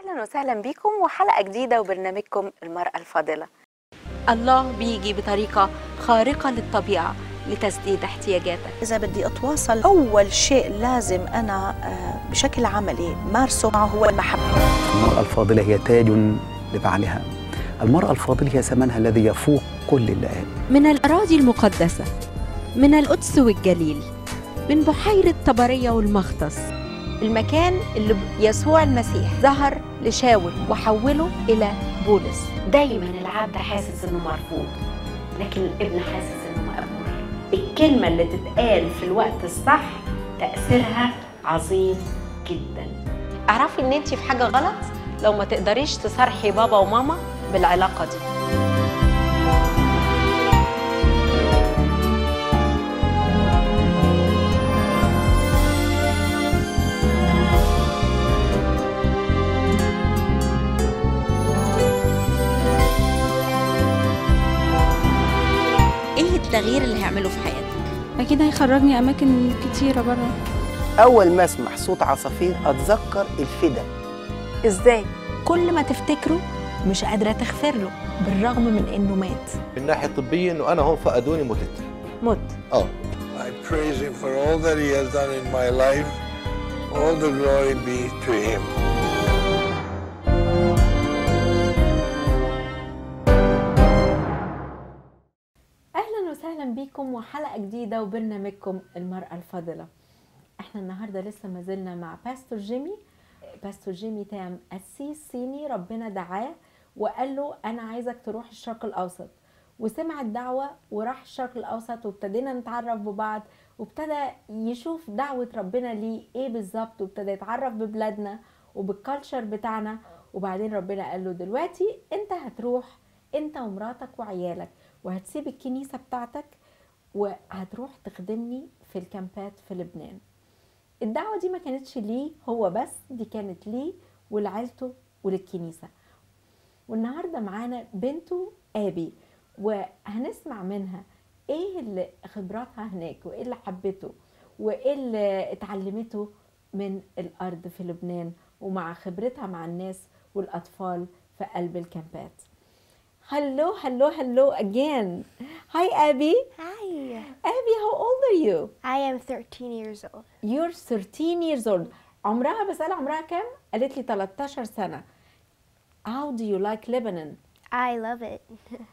اهلا وسهلا بكم وحلقه جديده وبرنامجكم المراه الفاضله الله بيجي بطريقه خارقه للطبيعه لتسديد احتياجاتك إذا بدي أتواصل أول شيء لازم أنا آه، بشكل عملي مارسه معه هو المحبة المرأة الفاضلة هي تاج لبعلها المرأة الفاضلة هي ثمنها الذي يفوق كل اللئام من الأراضي المقدسة من القدس والجليل من بحيرة طبرية والمختص المكان اللي يسوع المسيح ظهر لشاول وحوله الى بولس دايما العبد حاسس انه مرفوض لكن الابن حاسس انه مقبول الكلمه اللي تتقال في الوقت الصح تاثيرها عظيم جدا اعرفي ان انت في حاجه غلط لو ما تقدريش تصارحي بابا وماما بالعلاقه دي إيه التغيير اللي هيعمله في حياتك؟ أكيد هيخرجني أماكن كتيرة برا أول ما أسمع صوت عصافير أتذكر الفدا ازاي كل ما تفتكره مش قادره تغفر له بالرغم من انه مات من الناحيه الطبيه انه انا هون فقدوني متت مت اه I praise him for all that he has done in my life. All the glory be to him. اهلا وسهلا بيكم وحلقه جديده وبرنامجكم المراه الفاضله احنا النهارده لسه ما زلنا مع باستور جيمي باستور جيمي تام قسيس صيني ربنا دعاه وقال له انا عايزك تروح الشرق الاوسط وسمع الدعوه وراح الشرق الاوسط وابتدينا نتعرف ببعض وابتدى يشوف دعوه ربنا ليه ايه بالظبط وابتدى يتعرف ببلادنا وبالكالتشر بتاعنا وبعدين ربنا قال له دلوقتي انت هتروح انت ومراتك وعيالك وهتسيب الكنيسه بتاعتك وهتروح تخدمني في الكامبات في لبنان الدعوه دي ما كانتش ليه هو بس دي كانت ليه ولعيلته وللكنيسه والنهارده معانا بنته ابي وهنسمع منها ايه اللي خبراتها هناك وايه اللي حبته وايه اللي اتعلمته من الارض في لبنان ومع خبرتها مع الناس والاطفال في قلب الكامبات Hello, hello, hello again. Hi, Abby. Hi. Abby, how old are you? I am 13 years old. You're 13 years old. عمرها بسأل عمرها كام؟ قالت لي 13 سنة. How do you like Lebanon? I love it.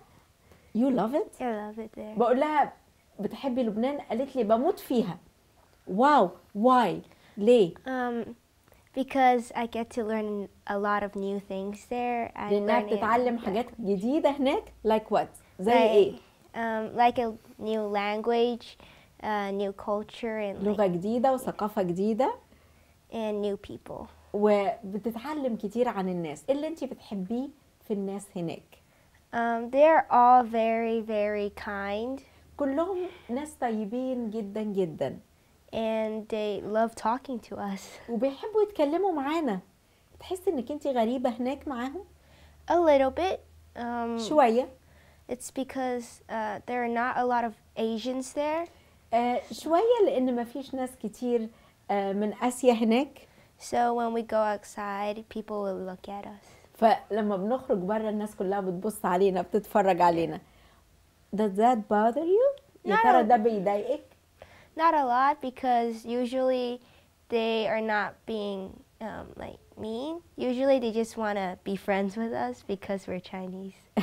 You love it? I love it there. بقول لها بتحبي لبنان؟ قالت لي بموت فيها. واو, why? ليه؟ Um, because I get to learn a lot of new things there. I'm لأنها learning بتتعلم about- حاجات جديدة هناك like what؟ زي like, ايه؟ Um, like a new language, uh, new culture, and لغة like, جديدة وثقافة جديدة and new people. وبتتعلم كتير عن الناس. ايه اللي انت بتحبيه في الناس هناك؟ Um, they're all very, very kind, كلهم ناس طيبين جدا جدا and they love talking to us. وبيحبوا يتكلموا معانا تحسي انك انت غريبة هناك معاهم A little bit. Um, شوية It's because uh, there are not a lot of Asians there. آه شوية لان مفيش ناس كتير آه من اسيا هناك So when we go outside, people will look at us. فلما بنخرج بره الناس كلها بتبص علينا بتتفرج علينا Does that bother you؟ يا Not ترى a- ده بيضايقك؟ Not a lot because usually they are not being um, like mean. Usually they just want to be friends with us because we're Chinese.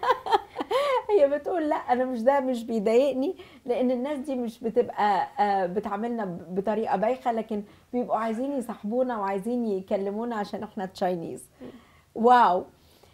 هي بتقول لا انا مش ده مش بيضايقني لان الناس دي مش بتبقى آه، بتعاملنا ب- بطريقه بايخه لكن بيبقوا عايزين يصاحبونا وعايزين يكلمونا عشان احنا تشاينيز واو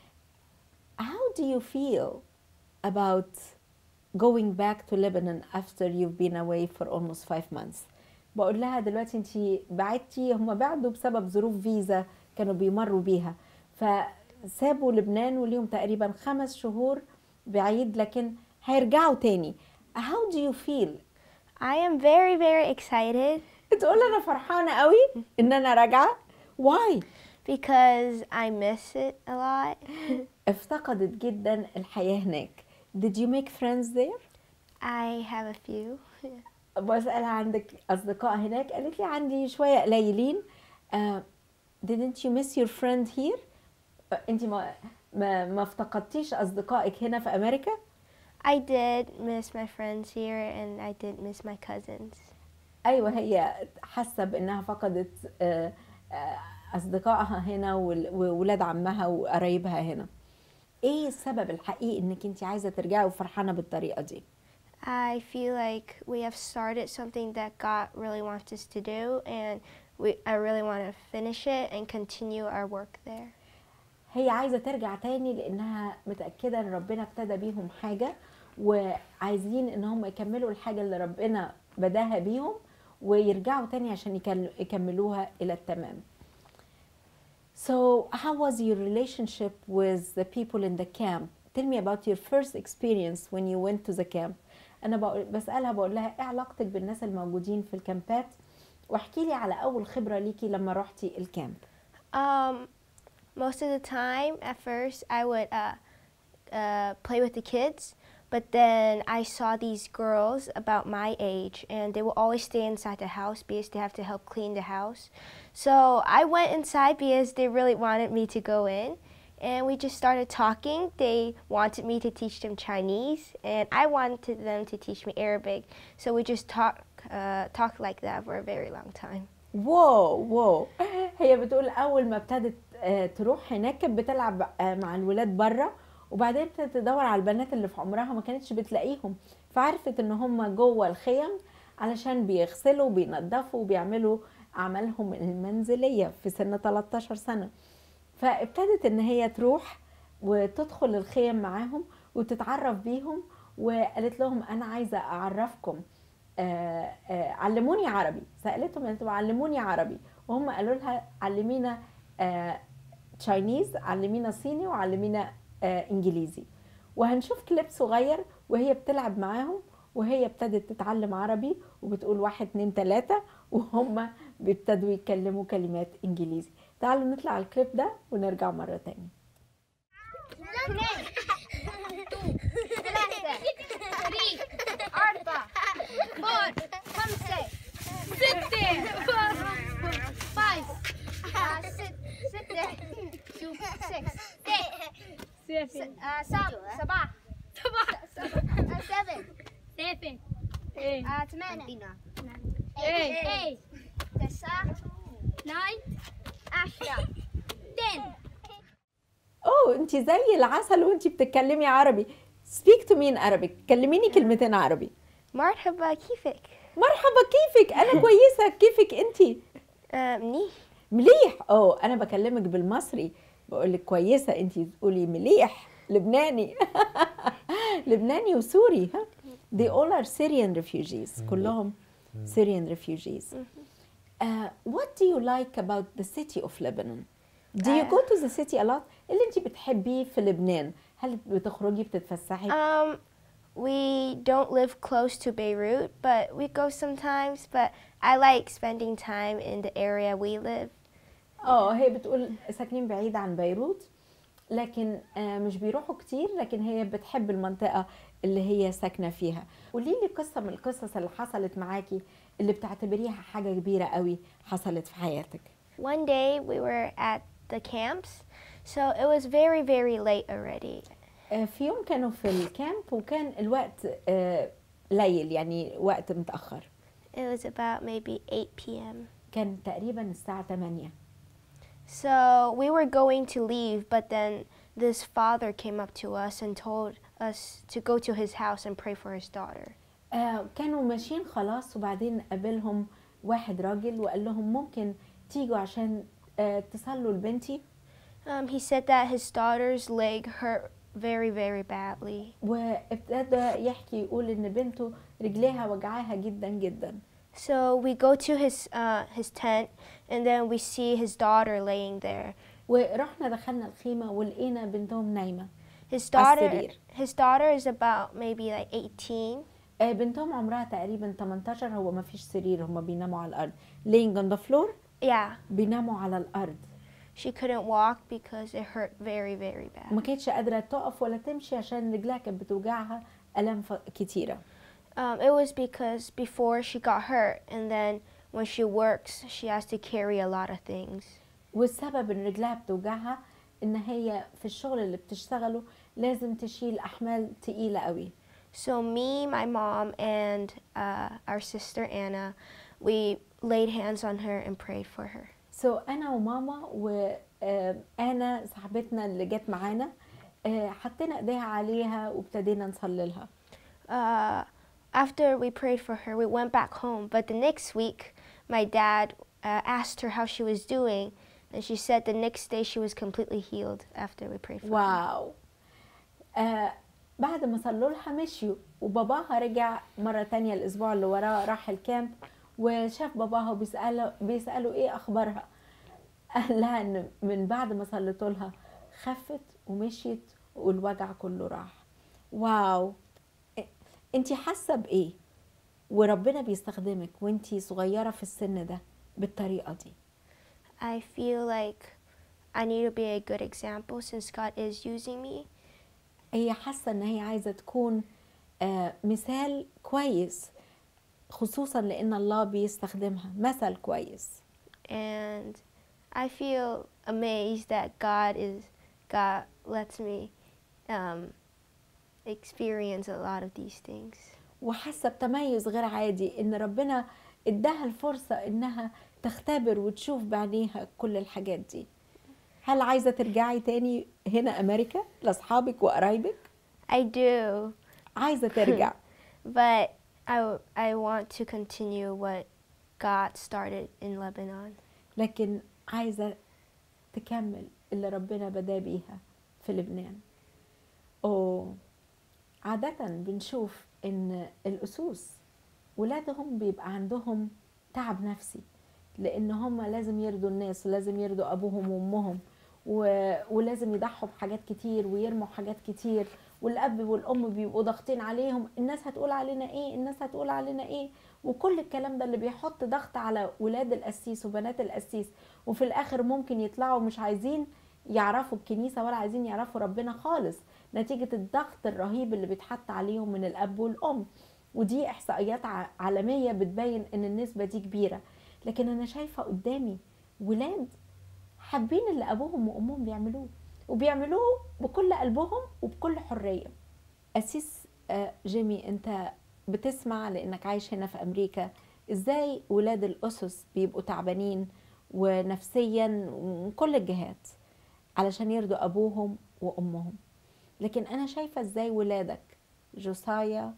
how do you feel about going back to Lebanon after you've been away for almost five months بقول لها دلوقتي انت بعدتي هم بعدوا بسبب ظروف فيزا كانوا بيمروا بيها فسابوا لبنان وليهم تقريبا خمس شهور بعيد لكن هيرجعوا تاني how do you feel I am very, very excited تقول انا فرحانه قوي ان انا راجعه why because I miss it a lot. افتقدت جدا الحياه هناك did you make friends there I have a few. بسألها عندك أصدقاء هناك قالت لي عندي شوية قليلين آه didn't you miss your friend here انت ما ما, ما افتقدتيش اصدقائك هنا في امريكا I did miss my friends here, and I did miss my cousins. ايوه هي حاسه بانها فقدت آه، آه، اصدقائها هنا وال- وولاد عمها وقرايبها هنا ايه السبب الحقيقي انك انت عايزه ترجعي وفرحانه بالطريقه دي I feel like we have started something that God really wants us to do, and we, I really want to finish it and continue our work there. هي عايزه ترجع تاني لانها متاكده ان ربنا ابتدى بيهم حاجه وعايزين ان هم يكملوا الحاجه اللي ربنا بداها بيهم ويرجعوا تاني عشان يكل- يكملوها الى التمام So, how was your relationship with the people in the camp? Tell me about your first experience when you went to the camp. أنا بقول بسألها بقول لها إيه علاقتك بالناس الموجودين في الكامبات؟ واحكي لي على أول خبرة ليكي لما رحتي الكامب. Um, most of the time, at first, I would uh, uh, play with the kids, but then I saw these girls about my age, and they will always stay inside the house because they have to help clean the house. So I went inside because they really wanted me to go in, and we just started talking. They wanted me to teach them Chinese, and I wanted them to teach me Arabic. So we just talk, uh, talked like that for a very long time. واو واو هي بتقول اول ما ابتدت آه، تروح هناك كانت بتلعب آه، مع الولاد بره وبعدين ابتدت تدور على البنات اللي في عمرها ما كانتش بتلاقيهم فعرفت ان هم جوه الخيم علشان بيغسلوا وبينظفوا وبيعملوا اعمالهم المنزليه في سن 13 سنه فابتدت ان هي تروح وتدخل الخيم معاهم وتتعرف بيهم وقالت لهم انا عايزه اعرفكم آه، آه، علموني عربي سالتهم قالت لهم علموني عربي وهم قالوا لها علمينا تشاينيز علمينا صيني وعلمينا آه، انجليزي وهنشوف كليب صغير وهي بتلعب معاهم وهي ابتدت تتعلم عربي وبتقول واحد اتنين تلاتة وهم بيبتدوا يتكلموا كلمات انجليزي تعالوا نطلع على الكليب ده ونرجع مرة تاني أربعة فور خمسة ستة فايف ستة سكس سبعة سبعة سبعة سفن ثمانية eight تسعة nine عشرة ten اوه انت زي العسل وانت بتتكلمي عربي speak to me in Arabic كلميني كلمتين عربي مرحبا كيفك؟ مرحبا كيفك انا كويسه كيفك انت آه، منيح مليح اه انا بكلمك بالمصري بقول لك كويسه انت تقولي مليح لبناني لبناني وسوري ها they all are Syrian refugees كلهم Syrian refugees uh, what do you like about the city of Lebanon do you go to the city a lot اللي انت بتحبيه في لبنان هل بتخرجي بتتفسحي Um, we don't live close to Beirut, but we go sometimes. But I like spending time in the area we live. اه هي بتقول ساكنين بعيد عن بيروت لكن آه، مش بيروحوا كتير لكن هي بتحب المنطقة اللي هي ساكنة فيها قولي لي قصة من القصص اللي حصلت معاكي اللي بتعتبريها حاجة كبيرة قوي حصلت في حياتك One day we were at the camps, so it was very, very late already. آه، في يوم كانوا في الكامب وكان الوقت آه، ليل يعني وقت متأخر It was about maybe 8 p.m. كان تقريبا الساعة 8 So we were going to leave, but then this father came up to us and told us to go to his house and pray for his daughter. آه، كانوا ماشيين خلاص وبعدين قابلهم واحد راجل وقال لهم ممكن تيجوا عشان آه، تصلوا لبنتي Um, he said that his daughter's leg hurt very, very badly. وابتدى يحكي يقول ان بنته رجليها وجعاها جدا جدا So we go to his uh, his tent, and then we see his daughter laying there. ورحنا دخلنا الخيمه ولقينا بنتهم نايمه His على daughter, السرير. his daughter is about maybe like 18. آه، بنتهم عمرها تقريبا 18 هو ما فيش سرير هم بيناموا على الارض laying on the floor Yeah, بيناموا على الارض she couldn't walk because it hurt very, very bad. وما كانتش قادره تقف ولا تمشي عشان رجلها كانت بتوجعها الام ف- كتيره Um, it was because before she got hurt, and then when she works, she has to carry a lot of things. والسبب ان رجلها بتوجعها ان هي في الشغل اللي بتشتغله لازم تشيل احمال تقيله قوي So me, my mom, and uh, our sister Anna, we laid hands on her and prayed for her. سو so, انا وماما وانا صاحبتنا اللي جت معانا آه، حطينا ايديها عليها وابتدينا نصلي لها Uh, after we prayed for her, we went back home. But the next week, my dad uh, asked her how she was doing, and she said the next day she was completely healed after we prayed for her. واو آه بعد ما صلوا لها مشيوا وباباها رجع مرة تانية الأسبوع اللي وراه راح الكامب وشاف باباها وبيسأله بيسأله إيه أخبارها قال لها إن من بعد ما صليتوا لها خفت ومشيت والوجع كله راح واو انتي حاسة بإيه وربنا بيستخدمك وانتي صغيرة في السن ده بالطريقة دي I feel like I need to be a good example since God is using me. هي حاسة ان هي عايزة تكون آه، مثال كويس خصوصا لان الله بيستخدمها مثل كويس and I feel amazed that God is God lets me um, experience a lot of these things. وحاسة بتميز غير عادي ان ربنا اداها الفرصة انها تختبر وتشوف بعينيها كل الحاجات دي هل عايزة ترجعي تاني هنا امريكا لاصحابك وقرايبك I do, عايزة ترجع but I I want to continue what God started in Lebanon. لكن عايزة تكمل اللي ربنا بدا بيها في لبنان أوه عادة بنشوف إن الأسوس ولادهم بيبقى عندهم تعب نفسي لأن هم لازم يرضوا الناس ولازم يرضوا أبوهم وأمهم و... ولازم يضحوا بحاجات كتير ويرموا حاجات كتير والأب والأم بيبقوا ضاغطين عليهم الناس هتقول علينا إيه الناس هتقول علينا إيه وكل الكلام ده اللي بيحط ضغط على ولاد القسيس وبنات القسيس وفي الآخر ممكن يطلعوا مش عايزين يعرفوا الكنيسة ولا عايزين يعرفوا ربنا خالص نتيجة الضغط الرهيب اللي بيتحط عليهم من الأب والأم ودي إحصائيات ع- عالمية بتبين إن النسبة دي كبيرة لكن أنا شايفة قدامي ولاد حابين اللي أبوهم وأمهم بيعملوه وبيعملوه بكل قلبهم وبكل حرية أسيس آه، جيمي أنت بتسمع لأنك عايش هنا في أمريكا إزاي ولاد الأسس بيبقوا تعبانين ونفسيا ومن كل الجهات علشان يرضوا أبوهم وأمهم لكن أنا شايفة إزاي ولادك جوسايا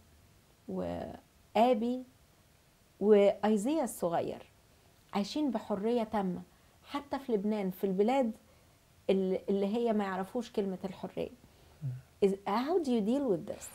وآبي وأيزيا الصغير عايشين بحرية تامة حتى في لبنان في البلاد اللي اللي هي ما يعرفوش كلمة الحرية Is, how do you deal with this?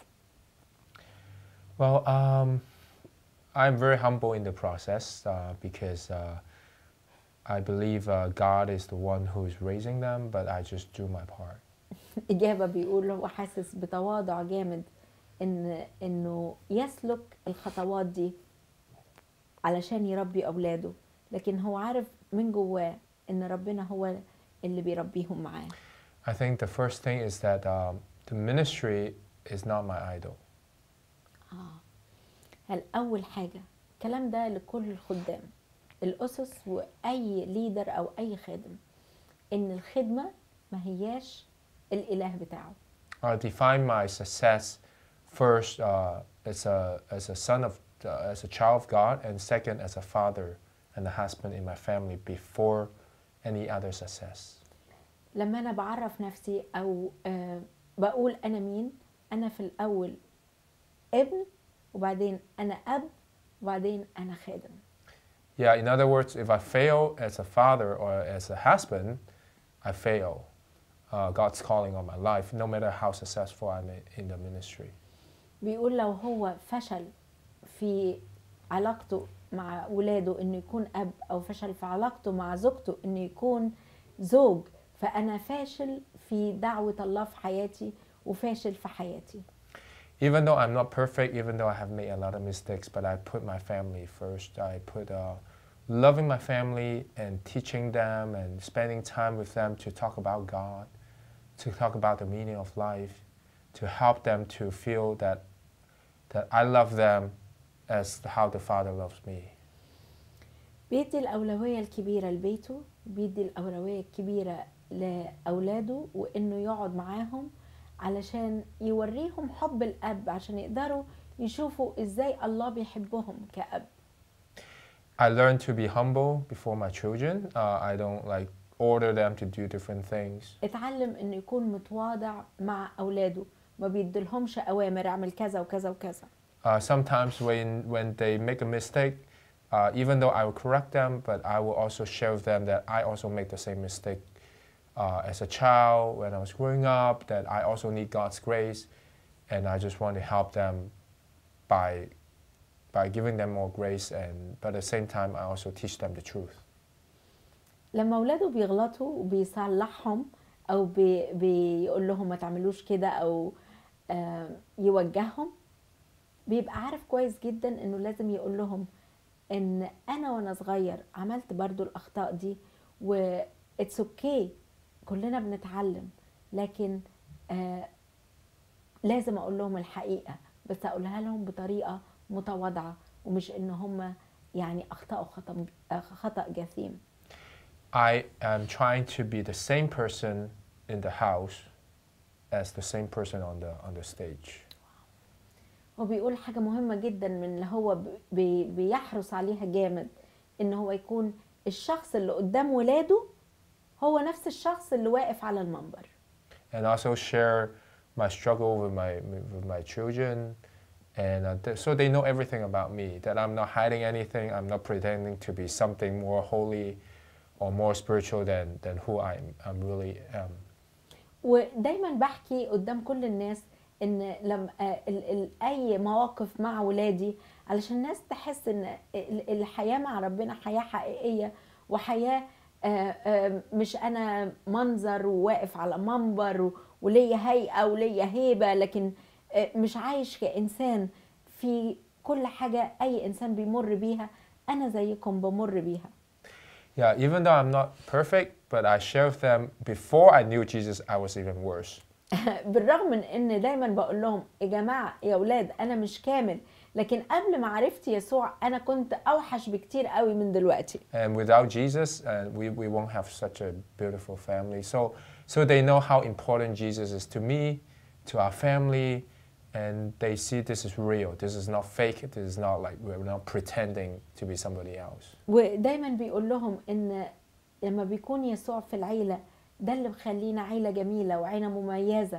Well, um, I'm very humble in the process uh, because uh, I believe uh, God is the one who is raising them, but I just do my part. إجابة بيقول هو حاسس بتواضع جامد إن إنه يسلك الخطوات دي علشان يربي أولاده لكن هو عارف من جواه إن ربنا هو اللي بيربيهم معاه I think the first thing is that um, the ministry is not my idol. آه. هل أول حاجة الكلام ده لكل الخدام الأسس وأي ليدر أو أي خادم إن الخدمة ما هياش الإله بتاعه I define my success first uh, as a as a son of uh, as a child of God, and second as a father and a husband in my family before any other success. لما أنا بعرف نفسي أو آه بقول أنا مين أنا في الأول ابن وبعدين أنا أب وبعدين أنا خادم Yeah, in other words, if I fail as a father or as a husband, I fail uh, God's calling on my life, no matter how successful I'm in- in the ministry. بيقول لو هو فشل في علاقته مع ولاده انه يكون اب او فشل في علاقته مع زوجته انه يكون زوج فانا فاشل في دعوة الله في حياتي وفاشل في حياتي Even though I'm not perfect, even though I have made a lot of mistakes, but I put my family first. I put uh, loving my family and teaching them and spending time with them to talk about God, to talk about the meaning of life, to help them to feel that that I love them as how the Father loves me. بيدي الأولوية الكبيرة لبيته بيدي الأولوية الكبيرة لأولاده وإنه يقعد معاهم علشان يوريهم حب الأب عشان يقدروا يشوفوا إزاي الله بيحبهم كأب I learned to be humble before my children. Uh, I don't like order them to do different things. اتعلم إنه يكون متواضع مع أولاده ما بيديلهمش أوامر اعمل كذا وكذا وكذا Uh, sometimes when, when they make a mistake, uh, even though I will correct them, but I will also share with them that I also make the same mistake uh, as a child when I was growing up, that I also need God's grace, and I just want to help them by, by giving them more grace, and but at the same time, I also teach them the truth. لما اولاده بيغلطوا وبيصلحهم او بي بيقول لهم ما تعملوش كده او آه يوجههم بيبقى عارف كويس جدا انه لازم يقول لهم ان انا وانا صغير عملت برضو الاخطاء دي و اتس اوكي كلنا بنتعلم لكن آه لازم اقول لهم الحقيقه بس اقولها لهم بطريقه متواضعه ومش ان هم يعني اخطاوا خطا خطا جسيم I am trying to be the same person in the house as the same person on the on the stage. هو بيقول حاجة مهمة جدا من اللي هو بي بيحرص عليها جامد ان هو يكون الشخص اللي قدام ولاده هو نفس الشخص اللي واقف على المنبر And also share my struggle with my with my children, and uh, th- so they know everything about me. That I'm not hiding anything. I'm not pretending to be something more holy or more spiritual than than who I'm I'm really am. ودايما بحكي قدام كل الناس ان لما ال ال اي مواقف مع ولادي علشان الناس تحس ان ال- الحياه مع ربنا حياه حقيقيه وحياه آه، آه، مش انا منظر وواقف على منبر و- وليا هيئه وليا هيبه لكن آه، مش عايش كانسان في كل حاجه اي انسان بيمر بيها انا زيكم بمر بيها Yeah, even though I'm not perfect, but I share with them before I knew Jesus, I was even worse. بالرغم من ان دايما بقول لهم يا جماعه يا اولاد انا مش كامل لكن قبل ما عرفت يسوع انا كنت اوحش بكتير قوي من دلوقتي And without Jesus, uh, we, we won't have such a beautiful family. So, so they know how important Jesus is to me, to our family, and they see this is real. This is not fake. This is not like we're not pretending to be somebody else. ودايما بيقول لهم ان لما بيكون يسوع في العيله ده اللي مخلينا عيله جميله وعيله مميزه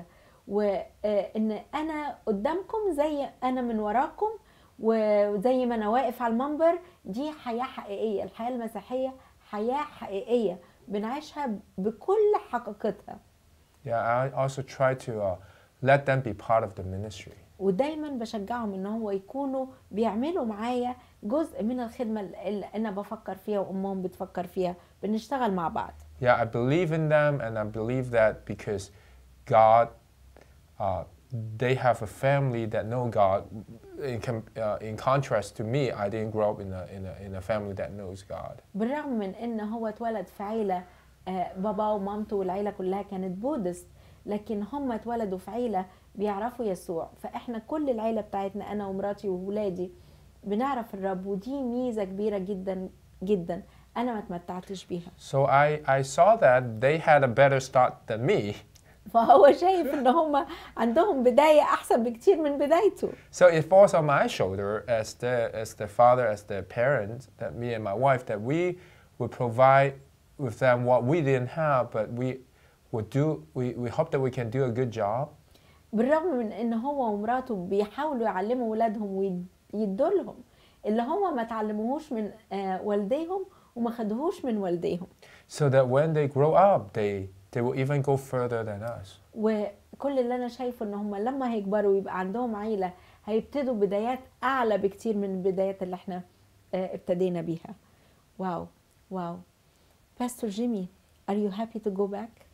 وان انا قدامكم زي انا من وراكم وزي ما انا واقف على المنبر دي حياه حقيقيه الحياه المسيحيه حياه حقيقيه بنعيشها بكل حقيقتها Yeah, I also try to uh, let them be part of the ministry. ودايما بشجعهم ان هو يكونوا بيعملوا معايا جزء من الخدمه اللي انا بفكر فيها وامهم بتفكر فيها بنشتغل مع بعض Yeah, I believe in them, and I believe that because God, uh, they have a family that know God. In, com- uh, in contrast to me, I didn't grow up in a, in a, in a family that knows God. بالرغم من ان هو اتولد في عيله آه، بابا ومامته والعيله كلها كانت بودست لكن هم اتولدوا في عيله بيعرفوا يسوع فاحنا كل العيله بتاعتنا انا ومراتي وولادي بنعرف الرب ودي ميزه كبيره جدا جدا انا ما اتمتعتش بيها So I, I saw that they had a better start than me. فهو شايف ان هم عندهم بدايه احسن بكتير من بدايته So it falls on my shoulder as the, as the father, as the parent, that me and my wife, that we would provide with them what we didn't have, but we would do, we, we hope that we can do a good job. بالرغم من ان هو ومراته بيحاولوا يعلموا ولادهم ويدوا لهم اللي هم ما تعلموهوش من آه، والديهم وما خدوهوش من والديهم so that when they grow up, they, they will even go further than us. وكل اللي انا شايفه ان هم لما هيكبروا ويبقى عندهم عيله هيبتدوا بدايات اعلى بكتير من البدايات اللي احنا آه، ابتدينا بيها واو واو باستور جيمي are you happy to go back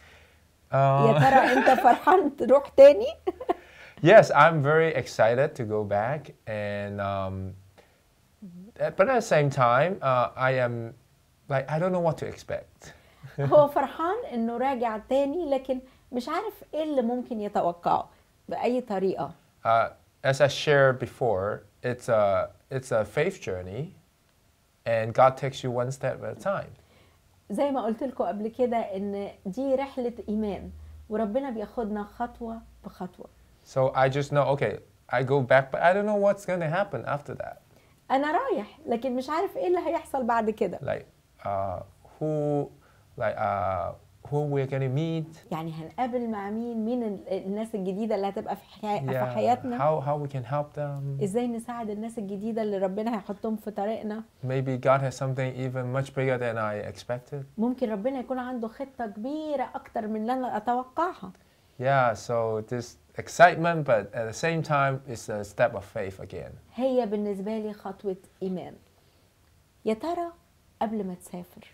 يا Uh, ترى انت فرحان تروح تاني yes, I'm very excited to go back, and um, uh, but at the same time, uh, I am like I don't know what to expect. هو فرحان انه راجع تاني لكن مش عارف ايه اللي ممكن يتوقعه باي طريقه Uh, as I shared before, it's a it's a faith journey, and God takes you one step at a time. زي ما قلت لكم قبل كده ان دي رحله ايمان وربنا بياخدنا خطوه بخطوه So I just know, okay, I go back, but I don't know what's going to happen after that. انا رايح لكن مش عارف ايه اللي هيحصل بعد كده Like, uh, who, like, uh, who we're going to meet. يعني هنقابل مع مين مين ال- الناس الجديده اللي هتبقى في, حيا... في Yeah, حياتنا how, how we can help them. ازاي نساعد الناس الجديده اللي ربنا هيحطهم في طريقنا Maybe God has something even much bigger than I expected. ممكن ربنا يكون عنده خطه كبيره اكتر من اللي انا اتوقعها Yeah, so this excitement, but at the same time, it's a step of faith again. هي بالنسبه لي خطوه ايمان يا ترى قبل ما تسافر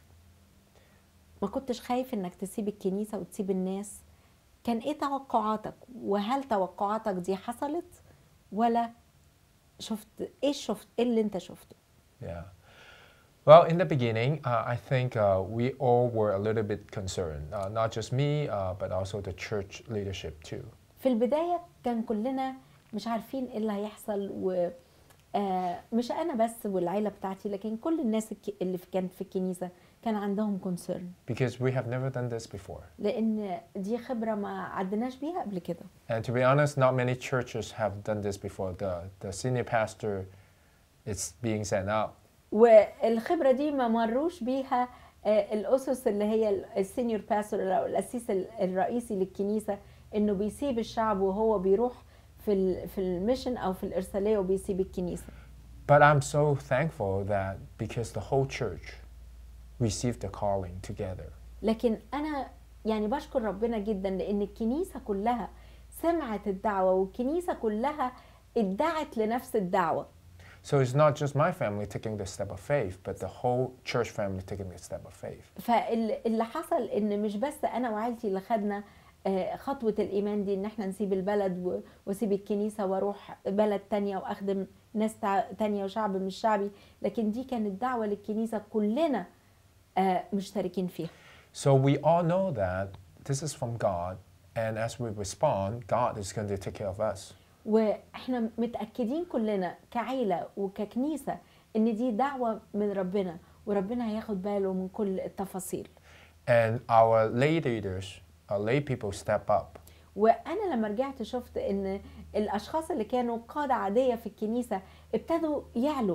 ما كنتش خايف انك تسيب الكنيسه وتسيب الناس كان ايه توقعاتك وهل توقعاتك دي حصلت ولا شفت ايه شفت ايه اللي انت شفته Yeah. Well, in the beginning, uh, I think uh, we all were a little bit concerned, uh, not just me, uh, but also the church leadership too. في البدايه كان كلنا مش عارفين ايه اللي هيحصل و آه، مش انا بس والعيله بتاعتي لكن كل الناس الك- اللي في- كانت في الكنيسه كان عندهم كونسيرن Because we have never done this before. لان دي خبره ما عدناش بيها قبل كده And to be honest, not many churches have done this before. The, the senior pastor is being sent out. والخبره دي ما مروش بيها آه، الاسس اللي هي ال- السينيور باستور او الاسيس ال- الرئيسي للكنيسه انه بيسيب الشعب وهو بيروح في ال- في الميشن او في الارساليه وبيسيب الكنيسه But I'm so thankful that because the whole church received the calling together. لكن انا يعني بشكر ربنا جدا لان الكنيسه كلها سمعت الدعوه والكنيسه كلها ادعت لنفس الدعوه So it's not just my family taking the step of faith, but the whole church family taking the step of faith. فاللي حصل ان مش بس انا وعيلتي اللي خدنا آه، خطوة الإيمان دي إن إحنا نسيب البلد و- وأسيب الكنيسة وأروح بلد تانية وأخدم ناس تع- تانية وشعب مش شعبي لكن دي كانت دعوة للكنيسة كلنا آه، مشتركين فيها So we all know that this is from God, and as we respond, God is going to take care of us. وإحنا متأكدين كلنا كعيلة وككنيسة إن دي دعوة من ربنا وربنا هياخد باله من كل التفاصيل And our lay leaders, our lay people step up. وانا لما رجعت شفت ان الاشخاص اللي كانوا قاده عاديه في الكنيسه ابتدوا يعلوا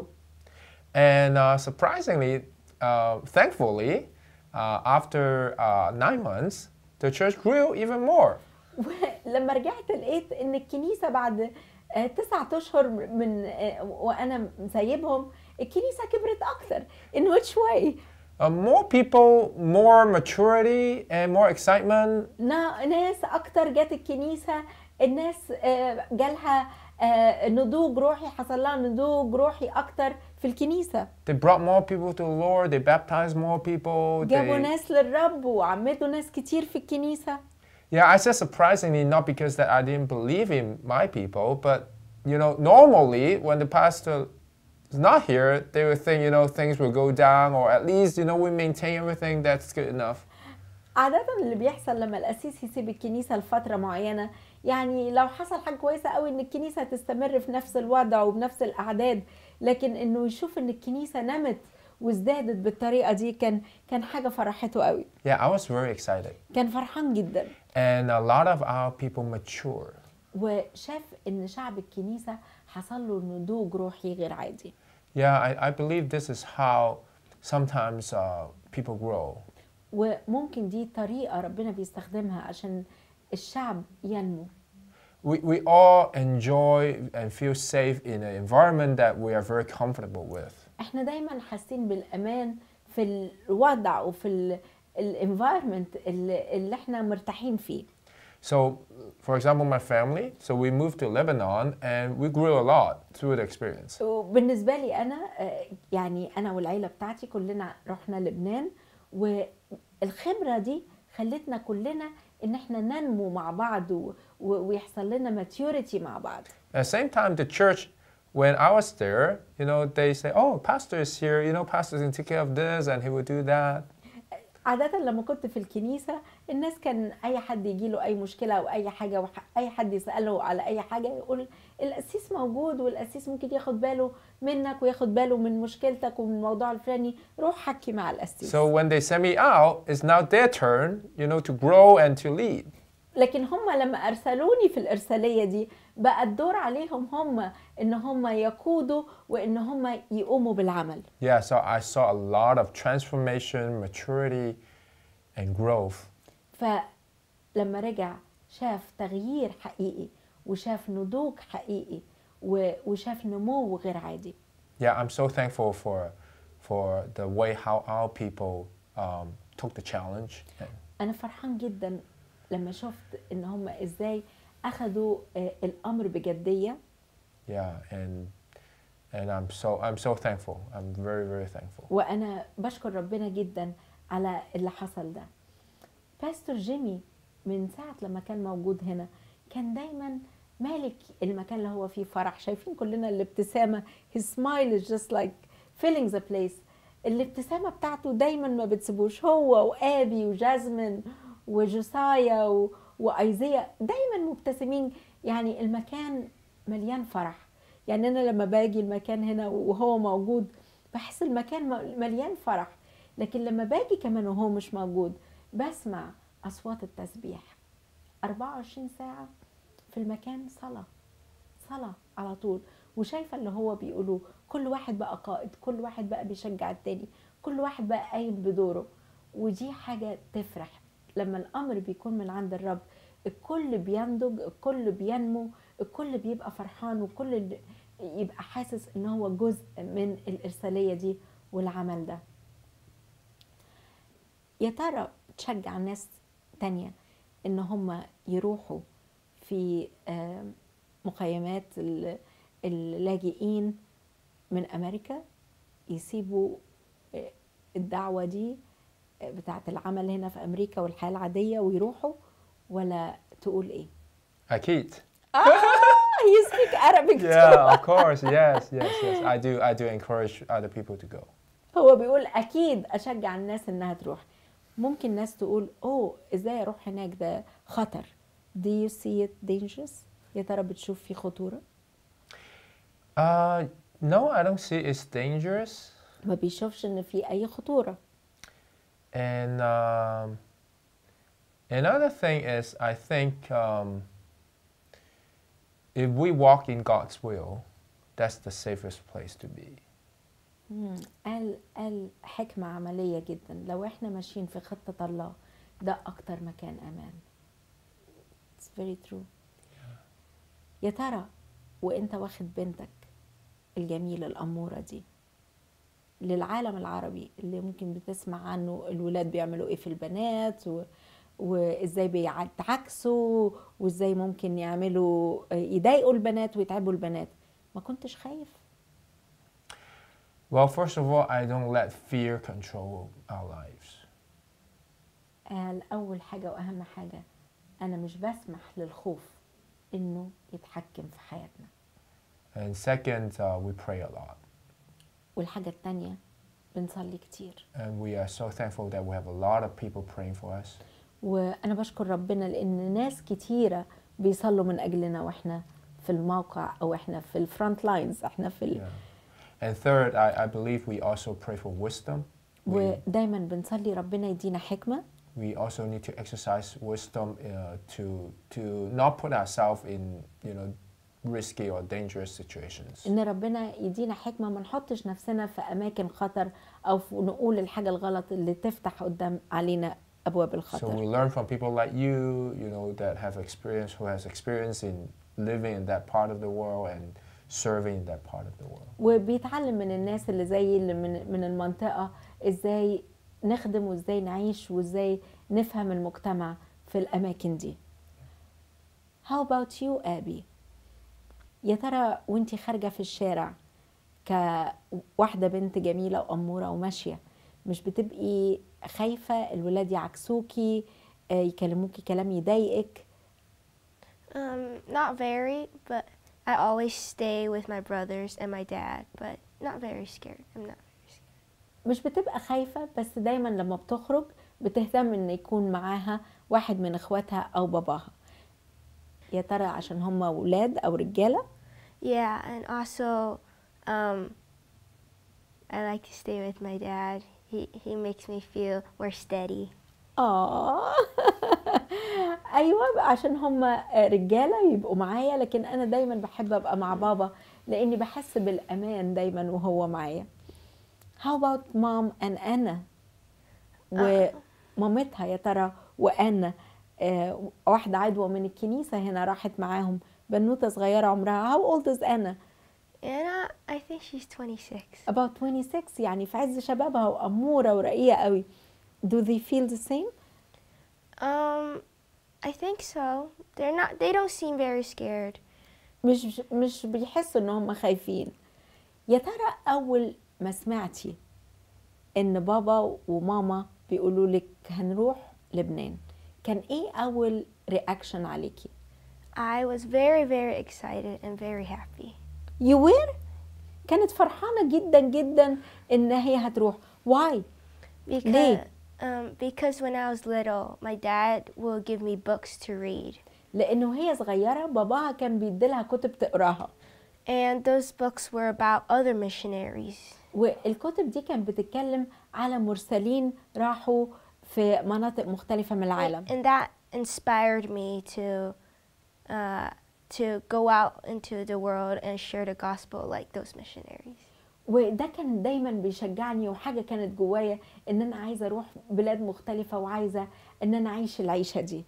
And uh, surprisingly, uh, thankfully, uh, after uh, nine months, the church grew even more. ولما رجعت لقيت ان الكنيسه بعد آه، تسعة اشهر من آه، وانا مسيبهم الكنيسه كبرت اكتر in which way Uh, more people, more maturity, and more excitement. نا- ناس اكتر جت الكنيسه الناس آه، جالها آه، نضوج روحي حصل لها نضوج روحي اكتر في الكنيسه They brought more people to the Lord. They baptized more people. جابوا They, ناس للرب وعمدوا ناس كتير في الكنيسه yeah, I said surprisingly, not because that I didn't believe in my people, but you know, normally when the pastor is not here, they would think you know things will go down, or at least you know we maintain everything. That's good enough. عادة اللي بيحصل لما القسيس يسيب الكنيسة لفترة معينة يعني لو حصل حاجة كويسة قوي ان الكنيسة تستمر في نفس الوضع وبنفس الأعداد لكن انه يشوف ان الكنيسة نمت وازدادت بالطريقة دي كان كان حاجة فرحته قوي Yeah, I was very excited, كان فرحان جدا and a lot of our people mature. وشاف ان شعب الكنيسة حصل له نضوج روحي غير عادي Yeah, I, I believe this is how sometimes uh, people grow. وممكن دي طريقة ربنا بيستخدمها عشان الشعب ينمو We, we all enjoy and feel safe in an environment that we are very comfortable with. احنا دايما حاسين بالامان في الوضع وفي الانفايرمنت اللي, اللي احنا مرتاحين فيه So, for example, my family, so we moved to Lebanon and we grew a lot through the experience. وبالنسبه لي انا آه، يعني انا والعيله بتاعتي كلنا رحنا لبنان والخبره دي خلتنا كلنا ان احنا ننمو مع بعض و- و- ويحصل لنا ماتيوريتي مع بعض At the same time, the church, when I was there, you know, they say, oh, pastor is here, you know, pastor can take care of this and he will do that. عادة لما كنت في الكنيسة الناس كان أي حد يجي له أي مشكلة أو أي حاجة وح- أي حد يسأله على أي حاجة يقول القسيس موجود والقسيس ممكن ياخد باله منك وياخد باله من مشكلتك ومن الموضوع الفلاني روح حكي مع القسيس So when they send me out, it's now their turn, you know, to grow and to lead. لكن هم لما ارسلوني في الارساليه دي بقى الدور عليهم هم ان هم يقودوا وان هم يقوموا بالعمل Yeah, so I saw a lot of transformation, maturity, and growth. فلما رجع شاف تغيير حقيقي وشاف نضوج حقيقي و- وشاف نمو غير عادي Yeah, I'm so thankful for for the way how our people um, took the challenge. And انا فرحان جدا لما شفت ان هم ازاي اخذوا آه، الامر بجديه yeah, and and I'm so I'm so thankful. I'm very very thankful. وانا بشكر ربنا جدا على اللي حصل ده باستور جيمي من ساعة لما كان موجود هنا كان دايما مالك المكان اللي هو فيه فرح شايفين كلنا الابتسامة his smile is just like filling the place الابتسامة بتاعته دايما ما بتسيبوش هو وآبي وجازمين وجوسايا و... وأيزيا دايما مبتسمين يعني المكان مليان فرح يعني أنا لما باجي المكان هنا وهو موجود بحس المكان م- مليان فرح لكن لما باجي كمان وهو مش موجود بسمع أصوات التسبيح 24 ساعة في المكان صلاة صلاة على طول وشايفة اللي هو بيقولوه كل واحد بقى قائد كل واحد بقى بيشجع التاني كل واحد بقى قايم بدوره ودي حاجة تفرح لما الأمر بيكون من عند الرب الكل بينضج الكل بينمو الكل بيبقى فرحان وكل اللي يبقى حاسس ان هو جزء من الإرسالية دي والعمل ده يا ترى تشجع ناس تانية ان هم يروحوا في آه، مخيمات ال- اللاجئين من امريكا يسيبوا آه، الدعوة دي آه، بتاعة العمل هنا في امريكا والحياة العادية ويروحوا ولا تقول ايه؟ Akit. اه you speak Arabic too. Yeah, of course. Yes, yes, yes. I do. I do encourage other people to go. هو بيقول اكيد اشجع الناس انها تروح ممكن ناس تقول اوه ازاي اروح هناك ده خطر do you see it dangerous يا ترى بتشوف في خطورة Uh, no, I don't see it's dangerous. ما بيشوفش ان في اي خطورة And um, another thing is, I think um, if we walk in God's will, that's the safest place to be. مم. قال قال حكمة عملية جدا لو احنا ماشيين في خطة الله ده اكتر مكان امان It's very true يا ترى وانت واخد بنتك الجميلة الأمورة دي للعالم العربي اللي ممكن بتسمع عنه الولاد بيعملوا ايه في البنات و... وازاي بيتعكسوا وازاي ممكن يعملوا يضايقوا البنات ويتعبوا البنات ما كنتش خايف Well, first of all, I don't let fear control our lives. قال أول حاجة وأهم حاجة أنا مش بسمح للخوف إنه يتحكم في حياتنا And second, uh, we pray a lot. والحاجة التانية بنصلي كتير And we are so thankful that we have a lot of people praying for us. وأنا بشكر ربنا لأن ناس كتيرة بيصلوا من أجلنا وإحنا في الموقع أو إحنا في الفرونت لاينز إحنا في ال... And third, I, I believe we also pray for wisdom. We, ودايما بنصلي ربنا يدينا حكمة we also need to exercise wisdom uh, to to not put ourselves in you know risky or dangerous situations. إن ربنا يدينا حكمة ما نحطش نفسنا في أماكن خطر أو في نقول الحاجة الغلط اللي تفتح قدام علينا أبواب So الخطر we learn from people like you, you know, that have experience, who has experience in living in that part of the world and serving in that part of the world. وبيتعلم من الناس اللي زي اللي من من المنطقة ازاي نخدم وازاي نعيش وازاي نفهم المجتمع في الأماكن دي. How about you أبي؟ يا ترى وانتي خارجة في الشارع كواحدة بنت جميلة وأمورة وماشية مش بتبقي خايفة الولاد يعكسوكي آه، يكلموكي كلام يضايقك Um, not very, but I always stay with my brothers and my dad, but not very scared. I'm not. مش بتبقى خايفة بس دايما لما بتخرج بتهتم ان يكون معاها واحد من اخواتها او باباها يا ترى عشان هم ولاد او رجاله Yeah, and also, um, I like to stay with my dad. He he makes me feel more steady. اه ايوه عشان هم رجاله يبقوا معايا لكن انا دايما بحب ابقى مع بابا لاني بحس بالامان دايما وهو معايا How about mom and Anna ومامتها يا ترى وأنا آه، واحدة عدوى من الكنيسة هنا راحت معاهم بنوتة صغيرة عمرها How old is Anna? Anna, I think she's 26. About 26 يعني في عز شبابها وأمورة ورقيقة قوي Do they feel the same? Um, I think so. They're not. They don't seem very scared. مش مش بيحسوا ان هم خايفين يا ترى اول ما سمعتي ان بابا وماما بيقولوا لك هنروح لبنان كان ايه اول رياكشن عليكي I was very, very excited and very happy. you were كانت فرحانه جدا جدا ان هي هتروح why Because, ليه um, because when I was little, my dad will give me books to read. لانه هي صغيره باباها كان بيديلها كتب تقراها And those books were about other missionaries. والكتب دي كانت بتتكلم على مرسلين راحوا في مناطق مختلفه من العالم And that inspired me to, uh, to go out into the world and share the gospel like those missionaries. وده كان دايما بيشجعني وحاجه كانت جوايا ان انا عايزه اروح بلاد مختلفه وعايزه ان انا اعيش العيشه دي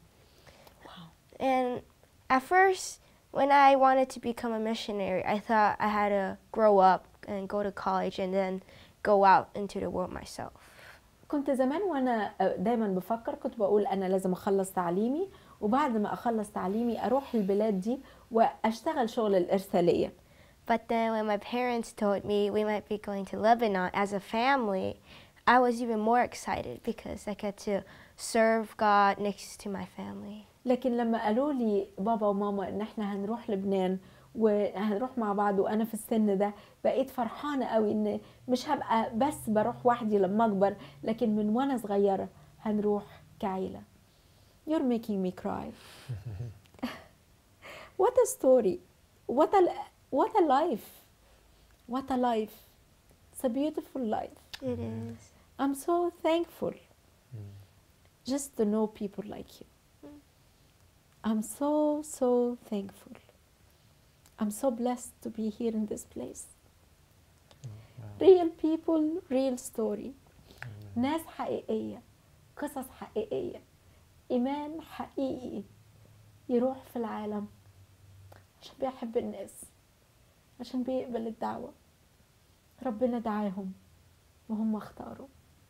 And at first, when I wanted to become a missionary, I thought I had to grow up and go to college and then go out into the world myself. كنت زمان وانا دايما بفكر كنت بقول انا لازم اخلص تعليمي وبعد ما اخلص تعليمي اروح البلاد دي واشتغل شغل الارساليه But then when my parents told me we might be going to Lebanon as a family, I was even more excited because I get to serve God next to my family. لكن لما قالوا لي بابا وماما ان احنا هنروح لبنان وهنروح مع بعض وانا في السن ده بقيت فرحانه قوي ان مش هبقى بس بروح وحدي لما اكبر لكن من وانا صغيره هنروح كعيله You're making me cry What a story What a what a life What a life It's a beautiful life It is. I'm so thankful just to know people like you. I'm so, so thankful. I'm so blessed to be here in this place. Real people, real story. ناس حقيقية قصص حقيقية إيمان حقيقي يروح في العالم عشان بيحب الناس عشان بيقبل الدعوة ربنا دعاهم وهم اختاروا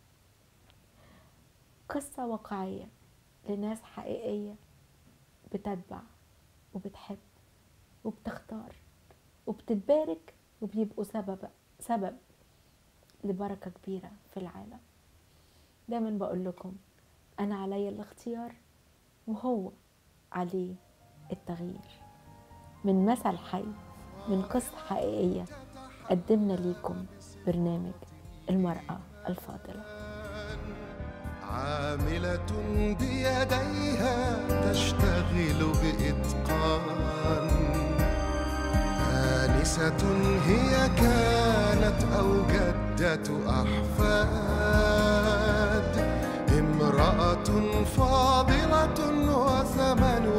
قصة واقعية لناس حقيقية بتتبع وبتحب وبتختار وبتتبارك وبيبقوا سبب سبب لبركة كبيرة في العالم دايما بقول لكم أنا علي الاختيار وهو عليه التغيير من مثل حي من قصة حقيقية قدمنا ليكم برنامج المرأة الفاضلة عاملة بيديها تشتغل بإتقان آنسة هي كانت أو جدة أحفاد امرأة فاضلة وثمن